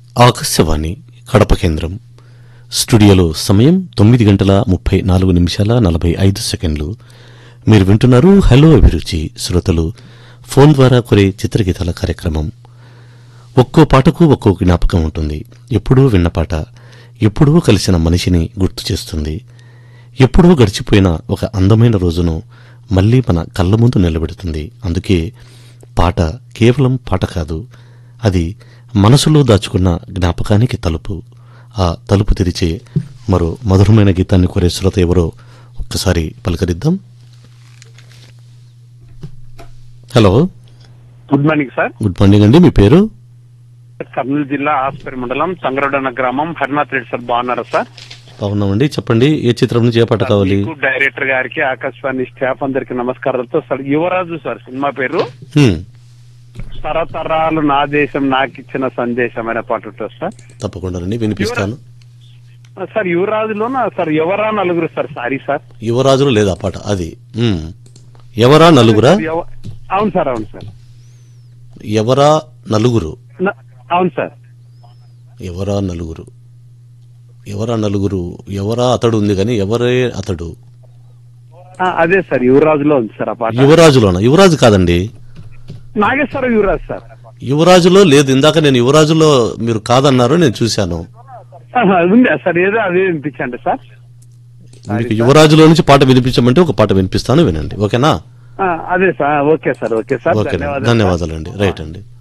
ఆకాశవాణి కడప కేంద్రం స్టూడియోలో సమయం తొమ్మిది గంటల ముప్పై నాలుగు నిమిషాల నలభై ఐదు సెకండ్లు మీరు వింటున్నారు హలో అభిరుచి శ్రోతలు ఫోన్ ద్వారా కొరే చిత్రగీతాల కార్యక్రమం ఒక్కో పాటకు ఒక్కో జ్ఞాపకం ఉంటుంది ఎప్పుడూ విన్న పాట ఎప్పుడూ కలిసిన మనిషిని గుర్తు చేస్తుంది ఎప్పుడూ గడిచిపోయిన ఒక అందమైన రోజును మళ్ళీ మన కళ్ళ ముందు నిలబెడుతుంది అందుకే పాట కేవలం పాట కాదు అది మనసులో దాచుకున్న జ్ఞాపకానికి తలుపు ఆ తలుపు తెరిచే మరో మధురమైన గీతాన్ని కోరే శ్రోత ఎవరో ఒక్కసారి పలకరిద్దాం hello good morning sir good morning అండి మీ పేరు కర్నూలు జిల్లా ఆస్పేరి మండలం సంగరడన గ్రామం హరినాథ్ రెడ్డి సార్ బాగున్నారా సార్ బాగున్నామండి చెప్పండి ఏ చిత్రం నుంచి ఏ పాట కావాలి మీకు డైరెక్టర్ గారికి ఆకాశవాణి స్టాఫ్ అందరికి నమస్కారాలతో సార్ యువరాజు సార్ సినిమా పేరు హ్మ్, తరతరాలు నా దేశం నాకు ఇచ్చిన సందేశం అనే పాట ఉంటుంది సార్ తప్పకుండా అండి వినిపిస్తాను సార్ యువరాజులోన సార్ ఎవరా నలుగురు సార్ సారీ సార్ యువరాజులు లేదా పాట అది హ్మ్. ఎవరా నలుగురా ఎవ- అవును సార్ అవును సార్ ఎవరా నలుగురు న- అవును సార్ ఎవరా నలుగురు ఎవరా నలుగురు ఎవరా అతడు ఉంది కానీ ఎవరే అతడు ఆ, అదే సార్ యువరాజులో ఉంది సార్ ఆ పాట యువరాజులోనా యువరాజు కాదండి నాగేశ్వర యువరాజు సార్ యువరాజులో లేదు ఇందాక నేను యువరాజులో మీరు కాదన్నారు నేను చూశాను ఆహా, ఉందా సార్ ఏదో అదే వినిపించండి సార్ మీకు యువరాజులో నుంచి పాట వినిపించమంటే ఒక పాట వినిపిస్తాను వినండి ఓకేనా ఆ, అదే sir okay sir okay sir okay ధన్యవాదాలు సార్. ధన్యవాదాలండి రైట్ అండి